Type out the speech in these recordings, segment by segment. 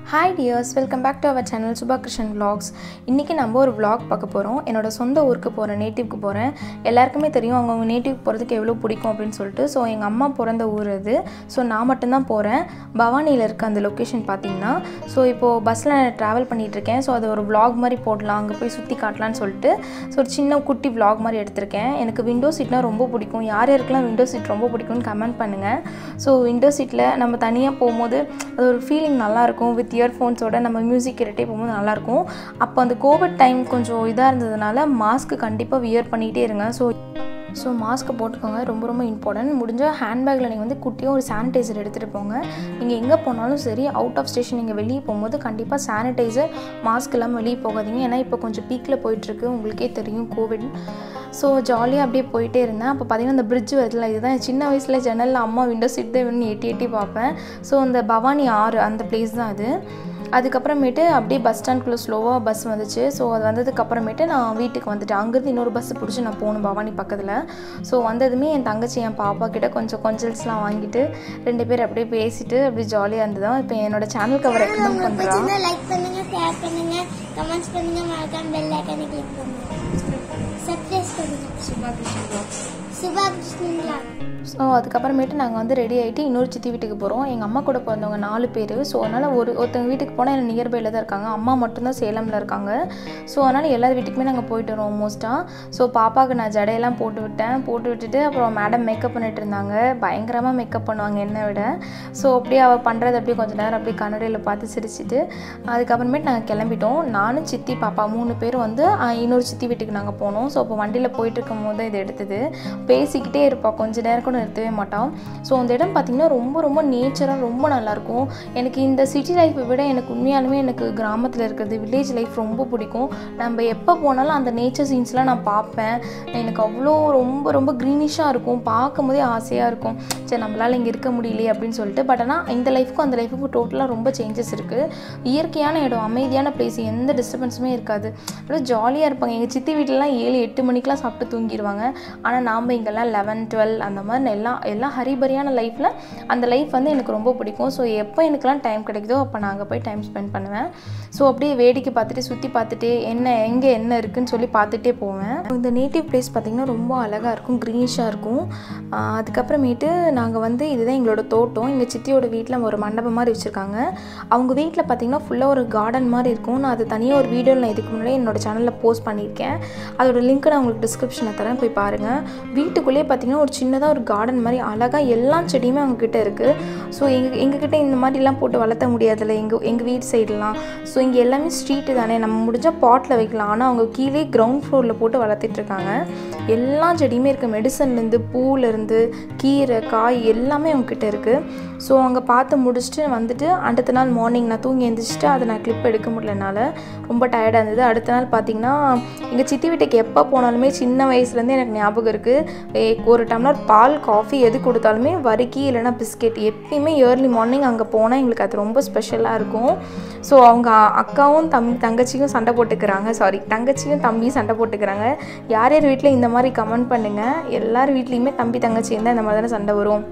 hi dears welcome back to our channel Subha Krishnan vlogs இன்றைக்கி நம்ம ஒரு vlog பார்க்க போகிறோம் என்னோட சொந்த ஊருக்கு போகிறேன் நேட்டிவ்க்கு போகிறேன் எல்லாருக்குமே தெரியும் அவங்கவுங்க நேட்டிவ் போகிறதுக்கு எவ்வளோ பிடிக்கும் அப்படின்னு சொல்லிட்டு ஸோ எங்கள் அம்மா பிறந்த ஊர் அது ஸோ நான் மட்டும்தான் போகிறேன் பவானியில் இருக்க அந்த லொக்கேஷன் பார்த்தீங்கன்னா ஸோ இப்போது பஸ்ஸில் நான் ட்ராவல் பண்ணிகிட்ருக்கேன் ஸோ அது ஒரு vlog மாதிரி போடலாம் அங்கே போய் சுற்றி காட்டலான்னு சொல்லிட்டு ஸோ ஒரு சின்ன குட்டி vlog மாதிரி எடுத்திருக்கேன் எனக்கு விண்டோ சீட்னா ரொம்ப பிடிக்கும் யார் யாருக்கெல்லாம் விண்டோ சீட் ரொம்ப பிடிக்கும்னு கமெண்ட் பண்ணுங்கள் ஸோ விண்டோ சீட்டில் நம்ம தனியாக போகும்போது அது ஒரு ஃபீலிங் நல்லாயிருக்கும் வித் இயர்ஃபோன்ஸோட நம்ம மியூசிக் கேட்டுகிட்டே போகும்போது நல்லாயிருக்கும் அப்போ அந்த கோவிட் டைம் கொஞ்சம் இதாக இருந்ததுனால மாஸ்க் கண்டிப்பாக வியர் பண்ணிகிட்டே இருங்க ஸோ ஸோ மாஸ்க்கை போட்டுக்கோங்க ரொம்ப ரொம்ப இம்பார்ட்டன்ட் முடிஞ்சால் ஹேண்ட்பேக்கில் நீங்கள் வந்து குட்டியாக ஒரு சானிடைசர் எடுத்துகிட்டு போங்க நீங்கள் எங்கே போனாலும் சரி அவுட் ஆஃப் ஸ்டேஷன் நீங்கள் வெளியே போகும்போது கண்டிப்பாக சானிடைசர் மாஸ்க் இல்லாமல் வெளியே போகாதீங்க ஏன்னா இப்போ கொஞ்சம் பீக்கில் போயிட்டுருக்கு உங்களுக்கே தெரியும் கோவிட் ஸோ ஜாலியாக அப்படியே போயிட்டே இருந்தேன் அப்போ பார்த்தீங்கன்னா அந்த பிரிட்ஜ் வருதுல இதுதான் என் சின்ன வயசில் ஜன்னலில் அம்மா விண்டோ சீட் தான் இவன் எட்டி எட்டி பார்ப்பேன் ஸோ அந்த பவானி ஆறு அந்த பிளேஸ் தான் அது அதுக்கப்புறமேட்டு அப்படியே பஸ் ஸ்டாண்ட்குள்ளே ஸ்லோவாக பஸ் வந்துச்சு ஸோ அது வந்ததுக்கு அப்புறமேட்டு நான் வீட்டுக்கு வந்துட்டேன் அங்கேருந்து இன்னொரு பஸ் பிடிச்சி நான் போகணும் பவானி பக்கத்தில் ஸோ வந்ததுமே என் தங்கச்சி என் பாப்பா கிட்ட கொஞ்சம் கொஞ்சல்ஸ்லாம் வாங்கிட்டு ரெண்டு பேர் அப்படியே பேசிட்டு அப்படியே ஜாலியாக இருந்ததும் இப்போ என்னோட சேனலுக்கு அவர் ரெக்கமெண்ட் பண்ணுறா பிடிச்சிருந்தா லைக் பண்ணுங்க ஷேர் பண்ணுங்க கமெண்ட்ஸ் பண்ணுங்க மறக்காம பெல் ஐக்கனை கிளிக் பண்ணுங்க சப்ஸ்கிரைப் பண்ணுங்க சுபா கிருஷ்ணங்களா ஸோ அதுக்கப்புறமேட்டு நாங்கள் வந்து ரெடி ஆகிட்டு இன்னொரு சித்தி வீட்டுக்கு போகிறோம் எங்கள் அம்மா கூட பிறந்தவங்க நாலு பேர் ஸோ அதனால் ஒரு ஒருத்தவங்க வீட்டுக்கு போனால் எனக்கு நியர்பையில் தான் இருக்காங்க அம்மா மட்டும்தான் சேலமில் இருக்காங்க ஸோ அதனால் எல்லார் வீட்டுக்குமே நாங்கள் போயிட்டு வரோம் மோஸ்ட்டாக ஸோ பாப்பாவுக்கு நான் ஜடையெல்லாம் போட்டு விட்டேன் போட்டு விட்டுட்டு அப்புறம் மேடம் மேக்கப் பண்ணிட்டு இருந்தாங்க பயங்கரமாக மேக்கப் பண்ணுவாங்க என்னை விட ஸோ அப்படியே அவள் பண்ணுறது அப்படியே கொஞ்சம் நேரம் அப்படியே கண்ணடையில் பார்த்து சிரிச்சிட்டு அதுக்கப்புறமேட்டு நாங்கள் கிளம்பிட்டோம் நானும் சித்தி பாப்பா மூணு பேர் வந்து ஆஹ், இன்னொரு சித்தி வீட்டுக்கு நாங்கள் போனோம் ஸோ அப்போ வண்டியில் போயிட்டு இருக்கும் போது தான் இது எடுத்தது பேசிக்கிட்டே இருப்பாள் கொஞ்ச நேரம் கூட நிறுத்தவே மாட்டான் ஸோ அந்த இடம் பார்த்திங்கன்னா ரொம்ப ரொம்ப நேச்சராக ரொம்ப நல்லாயிருக்கும் எனக்கு இந்த சிட்டி லைஃப்பை விட எனக்கு உண்மையாலுமே எனக்கு கிராமத்தில் இருக்கிறது வில்லேஜ் லைஃப் ரொம்ப பிடிக்கும் நம்ம எப்போ போனாலும் அந்த நேச்சர் சீன்ஸ்லாம் நான் பார்ப்பேன் எனக்கு அவ்வளோ ரொம்ப ரொம்ப க்ரீனிஷாக இருக்கும் பார்க்கும் போதே ஆசையாக இருக்கும் சரி நம்மளால் இங்கே இருக்க முடியலையே அப்படின்னு சொல்லிட்டு பட் ஆனால் இந்த லைஃப்க்கும் அந்த லைஃபுக்கும் டோட்டலாக ரொம்ப சேஞ்சஸ் இருக்குது இயற்கையான இடம் அமைதியான பிளேஸ் எந்த டிஸ்டர்பன்ஸுமே இருக்காது அப்படியே ஜாலியாக இருப்பாங்க எங்கள் சித்தி வீட்டிலலாம் ஏழு எட்டு மணிக்கெலாம் சாப்பிட்டு தூங்கிடுவாங்க ஆனால் நாம் இங்கெல்லாம் லெவன் டுவெல் அந்த மாதிரி எல்லாம் எல்லாம் ஹரிபரியான லைஃப்பில் அந்த லைஃப் வந்து எனக்கு ரொம்ப பிடிக்கும் ஸோ எப்போ எனக்குலாம் டைம் கிடைக்குதோ அப்போ நான் அங்கே போய் டைம் ஸ்பெண்ட் பண்ணுவேன் ஸோ அப்படியே வேடிக்கை பார்த்துட்டு சுற்றி பார்த்துட்டு என்ன எங்கே என்ன இருக்குன்னு சொல்லி பார்த்துட்டே போவேன் இந்த நேட்டிவ் பிளேஸ் பார்த்திங்கன்னா ரொம்ப அழகாக இருக்கும் க்ரீனிஷாக இருக்கும் ஆஹ் அதுக்கப்புறமேட்டு நாங்கள் வந்து இதுதான் எங்களோட தோட்டம் எங்கள் சித்தியோட வீட்டில் ஒரு மண்டபம் மாதிரி வச்சுருக்காங்க அவங்க வீட்டில் பார்த்திங்கன்னா ஃபுல்லாக ஒரு கார்டன் மாதிரி இருக்கும் நான் அது தனியாக ஒரு வீடியோவில் நான் இதுக்கு முன்னாடி என்னோட சேனலில் போஸ்ட் பண்ணியிருக்கேன் அதோட லிங்க் நான் உங்களுக்கு டிஸ்கிரிப்ஷனில் தரேன் போய் பாருங்கள் வீட்டுக்குள்ளேயே பார்த்திங்கன்னா ஒரு சின்னதாக ஒரு கார்டன் மாதிரி அழகாக எல்லா செடியுமே அவங்கக்கிட்ட இருக்குது ஸோ எங்கள் எங்ககிட்ட இந்த மாதிரிலாம் போட்டு வளர்த்த முடியாதுல்ல எங்கள் எங்கள் வீட்டு சைடெலாம் ஸோ இங்கே எல்லாமே ஸ்ட்ரீட்டு தானே நம்ம முடிஞ்சால் பாட்டில் வைக்கலாம் ஆனால் அவங்க கீழே கிரவுண்ட் ஃப்ளோரில் போட்டு வளர்த்துட்டு இருக்காங்க எல்லா செடியுமே இருக்குது மெடிசன்லேருந்து பூலேருந்து கீரை காய் எல்லாமே அவங்கக்கிட்ட இருக்குது ஸோ அங்கே பார்த்து முடிச்சுட்டு வந்துட்டு அடுத்த நாள் மார்னிங் நான் தூங்கி எழுந்திரிச்சிட்டு அதை நான் கிளிப் எடுக்க முடியலனால ரொம்ப டயர்டாக இருந்தது அடுத்த நாள் பார்த்தீங்கன்னா எங்கள் சித்தி வீட்டுக்கு எப்போ போனாலுமே சின்ன வயசுலேருந்து எனக்கு ஞாபகம் இருக்குது ஒரு டம்ளர் பால் காஃபி எது கொடுத்தாலுமே வறுக்கி இல்லைன்னா பிஸ்கெட் எப்பயுமே இயர்லி மார்னிங் அங்கே போனால் எங்களுக்கு அது ரொம்ப ஸ்பெஷலாக இருக்கும் ஸோ அவங்க அக்காவும் தம் தங்கச்சியும் சண்டை போட்டுக்கிறாங்க சாரி தங்கச்சியும் தம்பியும் சண்டை போட்டுக்கிறாங்க யார் யார் வீட்டில் இந்த மாதிரி கமெண்ட் பண்ணுங்கள் எல்லார் வீட்லேயுமே தம்பி தங்கச்சி இருந்தால் இந்த மாதிரி தானே சண்டை வரும்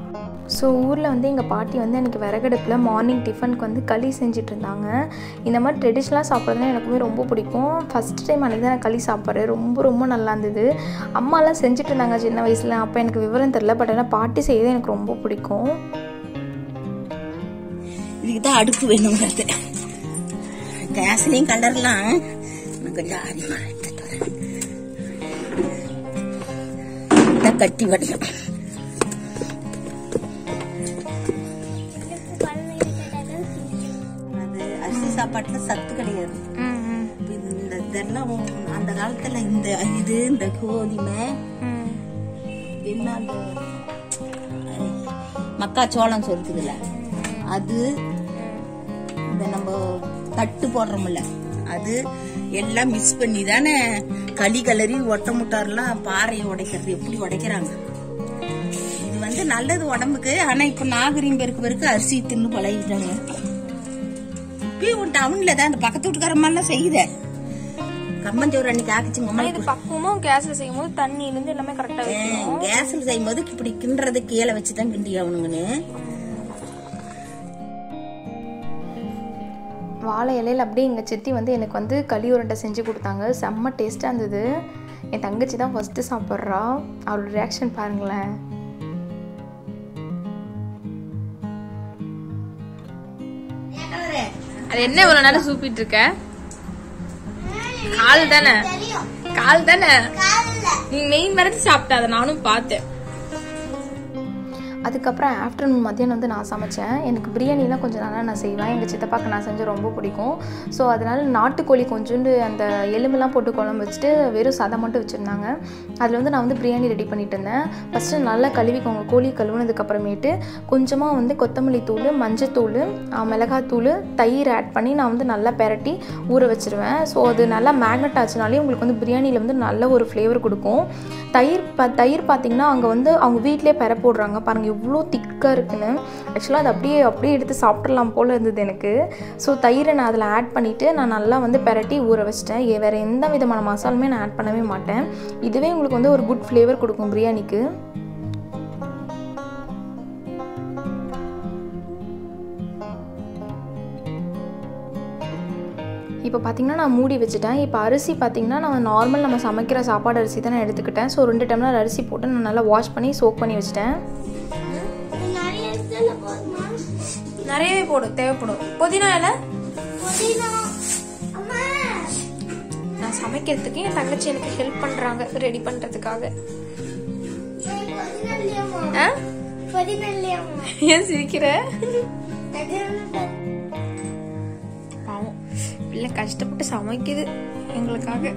ஸோ ஊரில் வந்து எங்கள் பாட்டி வந்து எனக்கு விறகடுப்பில் மார்னிங் டிஃபனுக்கு வந்து களி செஞ்சுட்டு இருந்தாங்க இந்த மாதிரி ட்ரெடிஷ்னலாக சாப்பிட்றதுனா எனக்குமே ரொம்ப பிடிக்கும் ஃபஸ்ட் டைம் அன்றைக்கி தான் நான் களி சாப்பிட்றேன் ரொம்ப ரொம்ப நல்லா இருந்தது அம்மாலாம் செஞ்சுட்டு இருந்தாங்க சின்ன வயசில் அப்போ எனக்கு விவரம் தெரில பட் ஆனால் பாட்டி செய்யறது எனக்கு ரொம்ப பிடிக்கும் இதுக்கு தான் அடுப்பு வேணுங்கிறது கேஸ்லையும் கலர்லாம் நான் கொஞ்சம் அதிகமா எடுத்துட்டு வரேன் இதான் கட்டி வடையும் அது அரிசி சாப்பாட்டுல சத்து கிடையாது இப்ப இது இந்த இதெல்லாம் அந்த காலத்துல இந்த இது இந்த கோதுமை என்ன அந்த மக்காச்சோளம் சொல்லுதுல அது இந்த நம்ம தட்டு போடுறோம்ல அது எல்லாம் மிக்ஸ் பண்ணி தானே களி கலரி ஒட்ட முட்டார்லாம் பாறையை உடைக்கிறது எப்படி உடைக்கிறாங்க இது வந்து நல்லது உடம்புக்கு ஆனா இப்ப நாகரீகம் பெருக்கு பெருக்கு அரிசி தின்னு பழகிட்டாங்க இப்பயும் டவுன்ல தான் அந்த பக்கத்து வீட்டுக்காரம்மா செய்யுத கம்மஞ்சோறு அன்னைக்கு ஆக்கிச்சுங்க அம்மா இது பக்குவமாக கேஸில் செய்யும் போது தண்ணியிலேருந்து எல்லாமே கரெக்டாக வைக்கணும் கேஸ்ல செய்யும்போது இப்படி கிண்டுறது கீழே வச்சுதான் கிண்டி ஆகணுங்கன்னு வாழை இலையில் அப்படியே எங்கள் சித்தி வந்து எனக்கு வந்து களி உருண்டை செஞ்சு கொடுத்தாங்க செம்ம டேஸ்ட்டாக இருந்தது என் தங்கச்சி தான் ஃபஸ்ட்டு சாப்பிட்றா அவளோட ரியாக்ஷன் பாருங்களேன் அது என்ன இவ்வளோ நேரம் சூப்பிட்டு இருக்க கால் தானே தெரியும் கால் தானே காலில் நீ மெயின் வரைக்கும் சாப்பிட்ட அதை நானும் பார்த்தேன் அதுக்கப்புறம் ஆஃப்டர்நூன் மதியானம் வந்து நான் சமைச்சேன் எனக்கு பிரியாணிலாம் கொஞ்சம் நல்லா நான் செய்வேன் எங்கள் சித்தப்பாக்கு நான் செஞ்சு ரொம்ப பிடிக்கும் ஸோ அதனால் நாட்டுக்கோழி கொஞ்சோண்டு அந்த எலும்பெல்லாம் போட்டு குழம்பு வச்சுட்டு வெறும் சதை மட்டும் வச்சுருந்தாங்க அதில் வந்து நான் வந்து பிரியாணி ரெடி பண்ணிட்டு இருந்தேன் ஃபஸ்ட்டு நல்லா கழுவிக்கோங்க கோழி கழுவுனதுக்கப்புறமேட்டு கொஞ்சமாக வந்து கொத்தமல்லி தூள் மஞ்சத்தூள் மிளகாத்தூள் தயிர் ஆட் பண்ணி நான் வந்து நல்லா பெரட்டி ஊற வச்சிருவேன் ஸோ அது நல்லா மேக்னெட் ஆச்சுனாலே உங்களுக்கு வந்து பிரியாணியில் வந்து நல்ல ஒரு ஃப்ளேவர் கொடுக்கும் தயிர் ப தயிர் பார்த்தீங்கன்னா அங்கே வந்து அவங்க வீட்டிலே பெற போடுறாங்க பாருங்கள் எவ்வளோ திக்காக இருக்குன்னு ஆக்சுவலாக அது அப்படியே அப்படியே எடுத்து சாப்பிட்றலாம் போல் இருந்தது எனக்கு ஸோ தயிரை நான் அதில் ஆட் பண்ணிவிட்டு நான் நல்லா வந்து பெரட்டி ஊற வச்சிட்டேன் ஏ வேறு எந்த விதமான மசாலுமே நான் ஆட் பண்ணவே மாட்டேன் இதுவே உங்களுக்கு வந்து ஒரு குட் ஃப்ளேவர் கொடுக்கும் பிரியாணிக்கு இப்போ பார்த்தீங்கன்னா நான் மூடி வச்சுட்டேன் இப்போ அரிசி பார்த்தீங்கன்னா நான் நார்மல் நம்ம சமைக்கிற சாப்பாடு அரிசி தான் நான் எடுத்துக்கிட்டேன் ஸோ ரெண்டு டம்ளர் அரிசி போட்டு நான் நல்லா வாஷ் பண்ணி சோக் பண்ணி வச்சுட்டேன் நிறைய இடத்துல போதுமா நிறையவே போடும் தேவைப்படும் புதினா இலை புதினா அம்மா நான் சமைக்கிறதுக்கு என் தங்கச்சி எனக்கு ஹெல்ப் பண்ணுறாங்க ரெடி பண்ணுறதுக்காக ஏய், புதினா இல்லையாம்மா ஆ புதினா இல்லையாம்மா ஏன் சிரிக்கிற அது ஒண்ணு பாவம் பிள்ளை கஷ்டப்பட்டு சமைக்குது எங்களுக்காக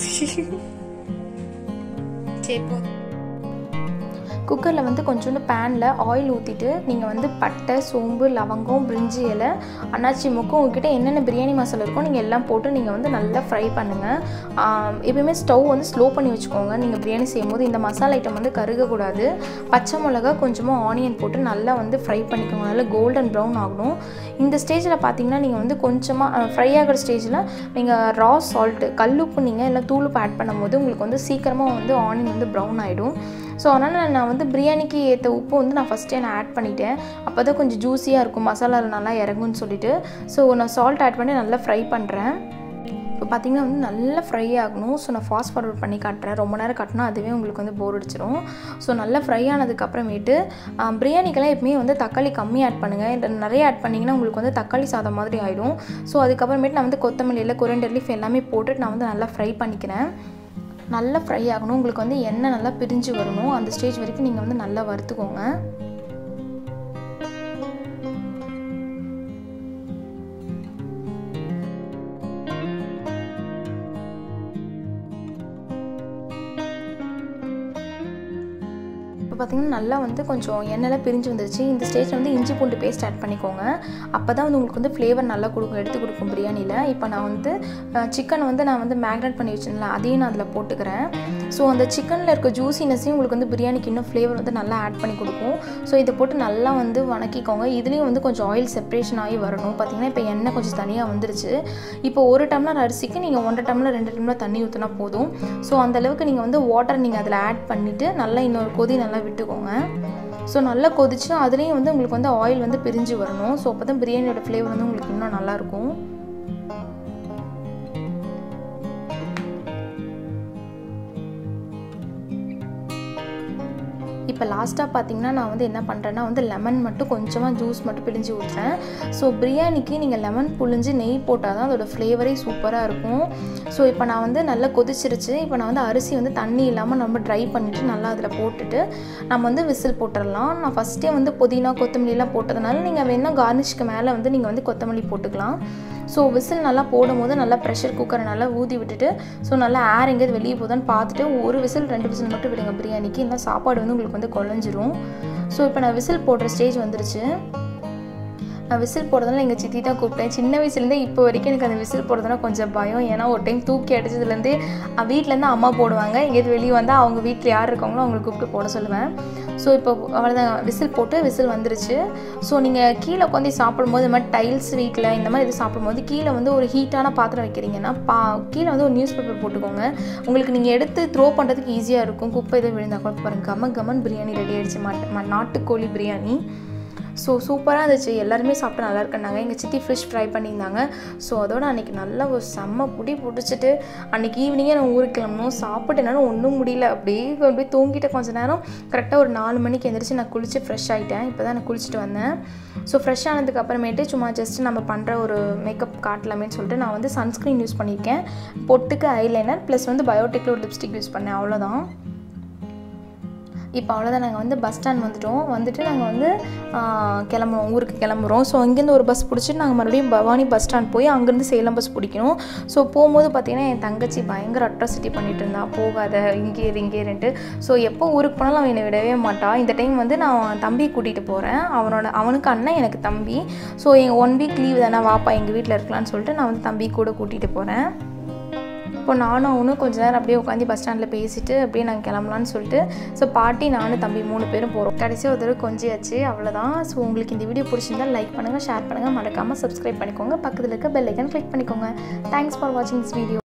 சரி போ குக்கரில் வந்து கொஞ்சோண்டு பேனில் ஆயில் ஊற்றிட்டு நீங்கள் வந்து பட்டை சோம்பு லவங்கம் பிரிஞ்சி இலை அன்னாச்சி முக்கம் உங்ககிட்ட என்னென்ன பிரியாணி மசாலா இருக்கோ நீங்கள் எல்லாம் போட்டு நீங்கள் வந்து நல்லா ஃப்ரை பண்ணுங்கள் ஆம், எப்பயுமே ஸ்டவ் வந்து ஸ்லோ பண்ணி வச்சுக்கோங்க நீங்கள் பிரியாணி செய்யும்போது இந்த மசாலா ஐட்டம் வந்து கருகக்கூடாது பச்சை மிளகா கொஞ்சமாக ஆனியன் போட்டு நல்லா வந்து ஃப்ரை பண்ணிக்கோங்க நல்லா கோல்டன் ப்ரௌன் ஆகணும் இந்த ஸ்டேஜில் பார்த்தீங்கன்னா நீங்கள் வந்து கொஞ்சமாக ஃப்ரை ஆகிற ஸ்டேஜில் நீங்கள் ரா சால்ட்டு கல்லுப்பு நீங்கள் இல்லை தூளுப்பு ஆட் பண்ணும்போது உங்களுக்கு வந்து சீக்கிரமாக வந்து ஆனியன் வந்து ப்ரௌன் ஆகிடும் ஸோ அதனால் நான் வந்து பிரியாணிக்கு ஏற்ற உப்பு வந்து நான் ஃபஸ்ட்டே நான் ஆட் பண்ணிட்டேன் அப்போ தான் கொஞ்சம் ஜூஸியாக இருக்கும் மசாலாவில் நல்லா இறங்கும்னு சொல்லிட்டு ஸோ நான் சால்ட் ஆட் பண்ணி நல்லா ஃப்ரை பண்ணுறேன் இப்போ பார்த்தீங்கன்னா வந்து நல்லா ஃப்ரை ஆகணும் ஸோ நான் ஃபாஸ்ட் ஃபார்வர்ட் பண்ணி காட்டுறேன் ரொம்ப நேரம் காட்டினா அதுவே உங்களுக்கு வந்து போர் அடிச்சிடும் ஸோ நல்லா ஃப்ரை ஆனதுக்கப்புறமேட்டு பிரியாணிக்கெல்லாம் எப்பவுமே வந்து தக்காளி கம்மி ஆட் பண்ணுங்கள் இல்லை நிறைய ஆட் பண்ணிங்கன்னா உங்களுக்கு வந்து தக்காளி சாதம் மாதிரி ஆகிடும் ஸோ அதுக்கப்புறமேட்டு நான் வந்து கொத்தமல்லியில் குரண்டர் லீஃப் எல்லாமே போட்டுட்டு நான் வந்து நல்லா ஃப்ரை பண்ணிக்கிறேன் நல்லா ஃப்ரை ஆகணும் உங்களுக்கு வந்து எண்ணெய் நல்லா பிரிஞ்சு வரணும் அந்த ஸ்டேஜ் வரைக்கும் நீங்கள் வந்து நல்லா வறுத்துக்கோங்க இப்போ பார்த்தீங்கன்னா நல்லா வந்து கொஞ்சம் எண்ணெய்லாம் பிரிஞ்சு வந்துருச்சு இந்த ஸ்டேஜில் வந்து இஞ்சி பூண்டு பேஸ்ட் ஆட் பண்ணிக்கோங்க அப்போ தான் வந்து உங்களுக்கு வந்து ஃப்ளேவர் நல்லா கொடுக்கும் எடுத்து கொடுக்கும் பிரியாணியில் இப்போ நான் வந்து சிக்கன் வந்து நான் வந்து மேக்னேட் பண்ணி வச்சிருந்தேன் அதையும் நான் அதில் போட்டுக்கிறேன் ஸோ அந்த சிக்கனில் இருக்க ஜூசினஸையும் உங்களுக்கு வந்து பிரியாணிக்கு இன்னும் ஃப்ளேவர் வந்து நல்லா ஆட் பண்ணி கொடுக்கும் ஸோ இதை போட்டு நல்லா வந்து வணக்கிக்கோங்க இதுலேயும் வந்து கொஞ்சம் ஆயில் செப்பரேஷன் ஆகி வரணும் பார்த்தீங்கன்னா இப்போ எண்ணெய் கொஞ்சம் தனியாக வந்துருச்சு இப்போ ஒரு டம்ளர் அரிசிக்கு நீங்கள் ஒன்றரை டம்ளர் ரெண்டு டம்ளர் தண்ணி ஊற்றினா போதும் ஸோ அந்த அளவுக்கு நீங்கள் வந்து வாட்டர் நீங்கள் அதில் ஆட் பண்ணிவிட்டு நல்லா இன்னொரு கொதி நல்லா விட்டுக்கோங்க ஸோ நல்லா கொதிச்சு அதுலேயும் வந்து உங்களுக்கு வந்து ஆயில் வந்து பிரிஞ்சு வரணும் ஸோ அப்போ தான் பிரியாணியோட ஃப்ளேவர் வந்து உங்களுக்கு இன்னும் நல்லாயிருக்கும் இப்போ லாஸ்ட்டாக பார்த்தீங்கன்னா நான் வந்து என்ன பண்ணுறேன்னா வந்து லெமன் மட்டும் கொஞ்சமாக ஜூஸ் மட்டும் பிழிஞ்சு ஊற்றுறேன் ஸோ பிரியாணிக்கு நீங்கள் லெமன் புழிஞ்சு நெய் போட்டால் தான் அதோட ஃப்ளேவரே சூப்பராக இருக்கும் ஸோ இப்போ நான் வந்து நல்லா கொதிச்சிருச்சு இப்போ நான் வந்து அரிசி வந்து தண்ணி இல்லாமல் நம்ம ட்ரை பண்ணிவிட்டு நல்லா அதில் போட்டுட்டு நம்ம வந்து விசில் போட்டுடலாம் நான் ஃபஸ்ட்டே வந்து புதினா கொத்தமல்லிலாம் போட்டதுனால நீங்கள் வேணால் கார்னிஷ்க்கு மேலே வந்து நீங்கள் வந்து கொத்தமல்லி போட்டுக்கலாம் ஸோ விசில் நல்லா போடும்போது நல்லா ப்ரெஷர் குக்கரை நல்லா ஊதி விட்டுட்டு ஸோ நல்லா ஏர் எங்கேயாவது வெளியே போதான்னு பார்த்துட்டு ஒரு விசில் ரெண்டு விசில் மட்டும் விடுங்க பிரியாணிக்கு இல்லை சாப்பாடு வந்து உங்களுக்கு வந்து குழஞ்சிரும் ஸோ இப்போ நான் விசில் போடுற ஸ்டேஜ் வந்துருச்சு நான் விசில் போடுறதுனால எங்கள் சித்தி தான் கூப்பிட்டேன் சின்ன வயசுலேருந்தே இப்போ வரைக்கும் எனக்கு அந்த விசில் போடுறதுனா கொஞ்சம் பயம் ஏன்னா ஒரு டைம் தூக்கி அடிச்சதுலேருந்தே வீட்டிலேருந்து அம்மா போடுவாங்க எங்கேயாவது வெளியே வந்தால் அவங்க வீட்டில் யார் இருக்காங்களோ அவங்களை கூப்பிட்டு போட சொல்லுவேன் ஸோ இப்போ அவ்வளோதான் விசில் போட்டு விசில் வந்துருச்சு ஸோ நீங்கள் கீழே உட்காந்து சாப்பிடும்போது இந்த மாதிரி டைல்ஸ் வீட்டில் இந்த மாதிரி இது சாப்பிடும்போது கீழே வந்து ஒரு ஹீட்டான பாத்திரம் வைக்கிறீங்கன்னா பா கீழே வந்து ஒரு நியூஸ் பேப்பர் போட்டுக்கோங்க உங்களுக்கு நீங்கள் எடுத்து த்ரோ பண்ணுறதுக்கு ஈஸியாக இருக்கும் குப்பை எதுவும் விழுந்தா கூட பாருங்க கம கமன் பிரியாணி ரெடி ஆயிடுச்சு மாட்டு நாட்டுக்கோழி பிரியாணி ஸோ சூப்பராக இருந்துச்சு எல்லாருமே சாப்பிட்டு நல்லா இருக்குன்னாங்க எங்கள் சித்தி ஃபிஷ் ஃப்ரை பண்ணியிருந்தாங்க ஸோ அதோட அன்றைக்கி நல்லா ஒரு செம்ம புடி பிடிச்சிட்டு அன்றைக்கி ஈவினிங்கே நான் ஊருக்கு கிளம்பணும் சாப்பிட்டு என்னால் ஒன்றும் முடியல அப்படியே அப்படியே தூங்கிட்டு கொஞ்ச நேரம் கரெக்டாக ஒரு நாலு மணிக்கு எந்திரிச்சு நான் குளிச்சு ஃப்ரெஷ் ஆகிட்டேன் இப்போ தான் நான் குளிச்சுட்டு வந்தேன் ஸோ ஃப்ரெஷ் ஆனதுக்கு அப்புறமேட்டு சும்மா ஜஸ்ட் நம்ம பண்ணுற ஒரு மேக்கப் காட்டலாமேன்னு சொல்லிட்டு நான் வந்து சன்ஸ்க்ரீன் யூஸ் பண்ணியிருக்கேன் பொட்டுக்கு ஐலைனர் ப்ளஸ் வந்து பயோடெக்கில் ஒரு லிப்ஸ்டிக் யூஸ் பண்ணேன் அவ்வளோதான் இப்போ அவ்வளோதான் நாங்கள் வந்து பஸ் ஸ்டாண்ட் வந்துட்டோம் வந்துட்டு நாங்கள் வந்து ஆஹ், கிளம்புறோம் ஊருக்கு கிளம்புறோம் ஸோ அங்கேருந்து ஒரு பஸ் பிடிச்சிட்டு நாங்கள் மறுபடியும் பவானி பஸ் ஸ்டாண்ட் போய் அங்கேருந்து சேலம் பஸ் பிடிக்கணும் ஸோ போகும்போது பார்த்தீங்கன்னா என் தங்கச்சி பயங்கர அட்ராசிட்டி பண்ணிட்டு இருந்தா போகாத இங்கே இரு இங்கே இருன்ட்டு ஸோ எப்போ ஊருக்கு போனாலும் அவன் என்னை விடவே மாட்டான் இந்த டைம் வந்து நான் தம்பி கூட்டிகிட்டு போகிறேன் அவனோட அவனுக்கு அண்ணன் எனக்கு தம்பி ஸோ எங்கள் ஒன் வீக் லீவ் தானே வாப்பா எங்கள் வீட்டில் இருக்கலாம்னு சொல்லிட்டு நான் வந்து தம்பி கூட கூட்டிகிட்டு போகிறேன் இப்போ நானும் அவனும் கொஞ்ச நேரம் அப்படியே உட்காந்து பஸ் ஸ்டாண்டில் பேசிட்டு அப்படியே நாங்கள் கிளம்பலான்னு சொல்லிட்டு ஸோ பாட்டி நானும் தம்பி மூணு பேரும் போகிறோம் கடைசி ஒரு தடவை கொஞ்சியாச்சு அவ்வளோதான் ஸோ உங்களுக்கு இந்த வீடியோ பிடிச்சிருந்தா லைக் பண்ணுங்கள் ஷேர் பண்ணுங்கள் மறக்காமல் சப்ஸ்கிரைப் பண்ணிக்கோங்க பக்கத்தில் இருக்க பெல் ஐக்கன் கிளிக் பண்ணிக்கோங்க தேங்க்ஸ் ஃபார் வாட்சிங் திஸ் வீடியோ